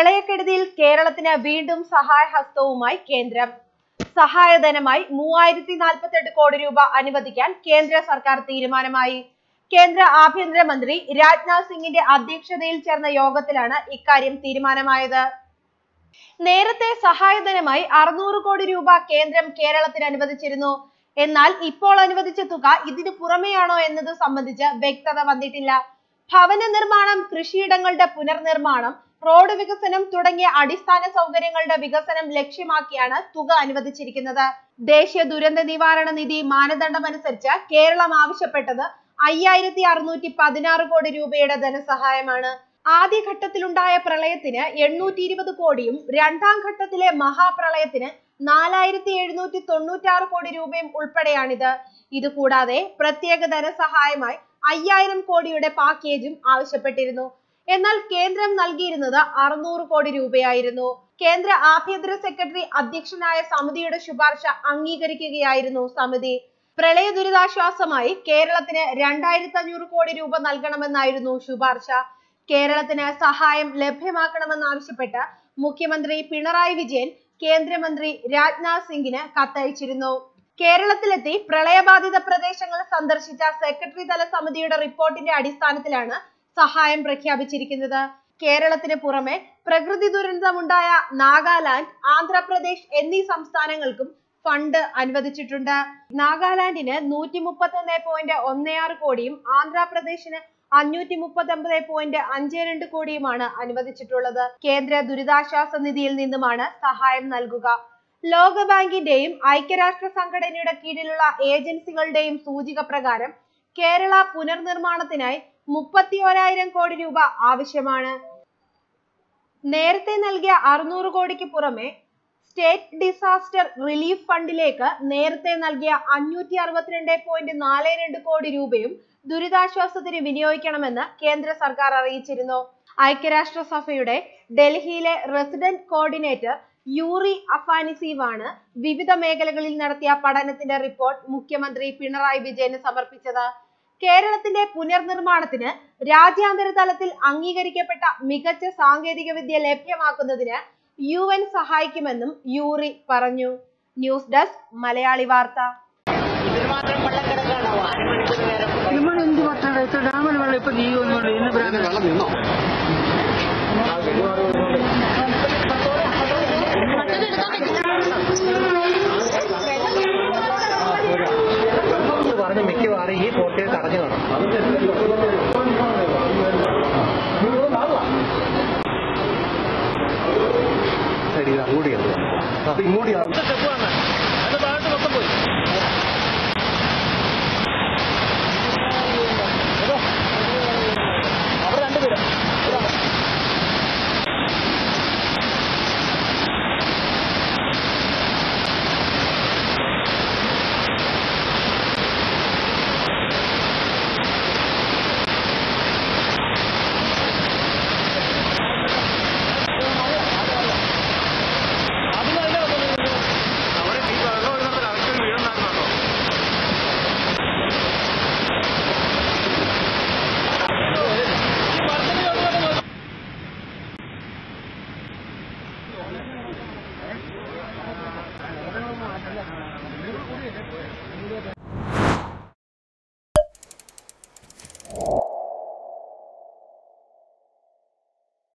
പ്രളയക്കെടുതിയിൽ കേരളത്തിന് വീണ്ടും സഹായഹസ്തവുമായി കേന്ദ്രം സഹായധനമായി മൂവായിരത്തി നാൽപ്പത്തെട്ട് കോടി രൂപ അനുവദിക്കാൻ കേന്ദ്ര സർക്കാർ തീരുമാനമായി കേന്ദ്ര ആഭ്യന്തരമന്ത്രി രാജ്നാഥ് സിംഗിന്റെ അധ്യക്ഷതയിൽ ചേർന്ന യോഗത്തിലാണ് ഇക്കാര്യം തീരുമാനമായത് നേരത്തെ സഹായധനമായി അറുന്നൂറ് കോടി രൂപ കേന്ദ്രം കേരളത്തിന് അനുവദിച്ചിരുന്നു എന്നാൽ ഇപ്പോൾ അനുവദിച്ച തുക ഇതിനു പുറമെയാണോ എന്നത് സംബന്ധിച്ച് വ്യക്തത വന്നിട്ടില്ല ഭവന നിർമ്മാണം കൃഷിയിടങ്ങളുടെ പുനർനിർമ്മാണം റോഡ് വികസനം തുടങ്ങിയ അടിസ്ഥാന സൗകര്യങ്ങളുടെ വികസനം ലക്ഷ്യമാക്കിയാണ് തുക അനുവദിച്ചിരിക്കുന്നത് ദേശീയ ദുരന്ത നിവാരണ നിധി മാനദണ്ഡമനുസരിച്ച് കേരളം ആവശ്യപ്പെട്ടത് അയ്യായിരത്തി അറുന്നൂറ്റി പതിനാറ് കോടി രൂപയുടെ ധനസഹായമാണ് ആദ്യഘട്ടത്തിലുണ്ടായ പ്രളയത്തിന് എണ്ണൂറ്റി ഇരുപത് കോടിയും രണ്ടാം ഘട്ടത്തിലെ മഹാപ്രളയത്തിന് നാലായിരത്തി എഴുന്നൂറ്റി തൊണ്ണൂറ്റാറ് കോടി രൂപയും ഉൾപ്പെടെയാണിത് ഇത് കൂടാതെ പ്രത്യേക ധനസഹായമായി അയ്യായിരം കോടിയുടെ പാക്കേജും ആവശ്യപ്പെട്ടിരുന്നു എന്നാൽ കേന്ദ്രം നൽകിയിരുന്നത് അറുന്നൂറ് കോടി രൂപയായിരുന്നു കേന്ദ്ര ആഭ്യന്തര സെക്രട്ടറി അധ്യക്ഷനായ സമിതിയുടെ ശുപാർശ അംഗീകരിക്കുകയായിരുന്നു സമിതി പ്രളയ ദുരിതാശ്വാസമായി കേരളത്തിന് രണ്ടായിരത്തി അഞ്ഞൂറ് കോടി രൂപ നൽകണമെന്നായിരുന്നു ശുപാർശ കേരളത്തിന് സഹായം ലഭ്യമാക്കണമെന്നാവശ്യപ്പെട്ട് മുഖ്യമന്ത്രി പിണറായി വിജയൻ കേന്ദ്രമന്ത്രി രാജ്നാഥ് സിംഗിന് കത്തയച്ചിരുന്നു കേരളത്തിലെത്തി പ്രളയബാധിത പ്രദേശങ്ങൾ സന്ദർശിച്ച സെക്രട്ടറി തല സമിതിയുടെ റിപ്പോർട്ടിന്റെ അടിസ്ഥാനത്തിലാണ് സഹായം പ്രഖ്യാപിച്ചിരിക്കുന്നത് കേരളത്തിന് പുറമെ പ്രകൃതി ദുരന്തമുണ്ടായ നാഗാലാൻഡ് ആന്ധ്രാപ്രദേശ് എന്നീ സംസ്ഥാനങ്ങൾക്കും ഫണ്ട് അനുവദിച്ചിട്ടുണ്ട് നാഗാലാൻഡിന് നൂറ്റി മുപ്പത്തി ഒന്ന് പോയിന്റ് ഒന്ന് ആറ് കോടിയും ആന്ധ്രാപ്രദേശിന് അഞ്ഞൂറ്റി മുപ്പത്തി ഒമ്പത് പോയിന്റ് അഞ്ച് രണ്ട് കോടിയുമാണ് അനുവദിച്ചിട്ടുള്ളത് കേന്ദ്ര ദുരിതാശ്വാസ നിധിയിൽ നിന്നുമാണ് സഹായം നൽകുക ലോകബാങ്കിന്റെയും ഐക്യരാഷ്ട്ര സംഘടനയുടെ കീഴിലുള്ള ഏജൻസികളുടെയും സൂചിക പ്രകാരം കേരള പുനർനിർമ്മാണത്തിനായി മുപ്പത്തി ഓരായിരം കോടി രൂപ ആവശ്യമാണ് നേരത്തെ നൽകിയ അറുന്നൂറ് കോടിക്ക് പുറമെ സ്റ്റേറ്റ് ഡിസാസ്റ്റർ റിലീഫ് ഫണ്ടിലേക്ക് നേരത്തെ നൽകിയ അഞ്ഞൂറ്റി അറുപത്തിരണ്ട് പോയിന്റ് നാല് രണ്ട് കോടി രൂപയും ദുരിതാശ്വാസത്തിന് വിനിയോഗിക്കണമെന്ന് കേന്ദ്ര സർക്കാർ അറിയിച്ചിരുന്നു ഐക്യരാഷ്ട്ര സഭയുടെ ഡൽഹിയിലെ റെസിഡന്റ് കോർഡിനേറ്റർ യൂറി അഫാനിസീവ് ആണ് വിവിധ മേഖലകളിൽ നടത്തിയ പഠനത്തിന്റെ റിപ്പോർട്ട് മുഖ്യമന്ത്രി പിണറായി വിജയന് സമർപ്പിച്ചത് കേരളത്തിന്റെ പുനർനിർമ്മാണത്തിന് രാജ്യാന്തര തലത്തിൽ അംഗീകരിക്കപ്പെട്ട മികച്ച സാങ്കേതിക വിദ്യ ലഭ്യമാക്കുന്നതിന് യു എൻ സഹായിക്കുമെന്നും യൂറി പറഞ്ഞു ന്യൂസ് ഡെസ്ക് മലയാളി വാർത്ത നമ്മൾ എന്ത് പറ്റണ്ട ഇത്ര ഡാമിൽ വെള്ളം ഇപ്പൊ നീങ്ങുന്നുണ്ട് ഇന്ന് ഭ്രാന്തൻ വെള്ളം നിന്നോ പറഞ്ഞ് മിക്കവാറും ഈ പോർട്ടിൽ തടഞ്ഞു കാണും ശരി ഇത് അങ്ങോട്ട് ചെല്ലുക. അപ്പൊ ഇങ്ങോട്ട് ചെല്ലുക.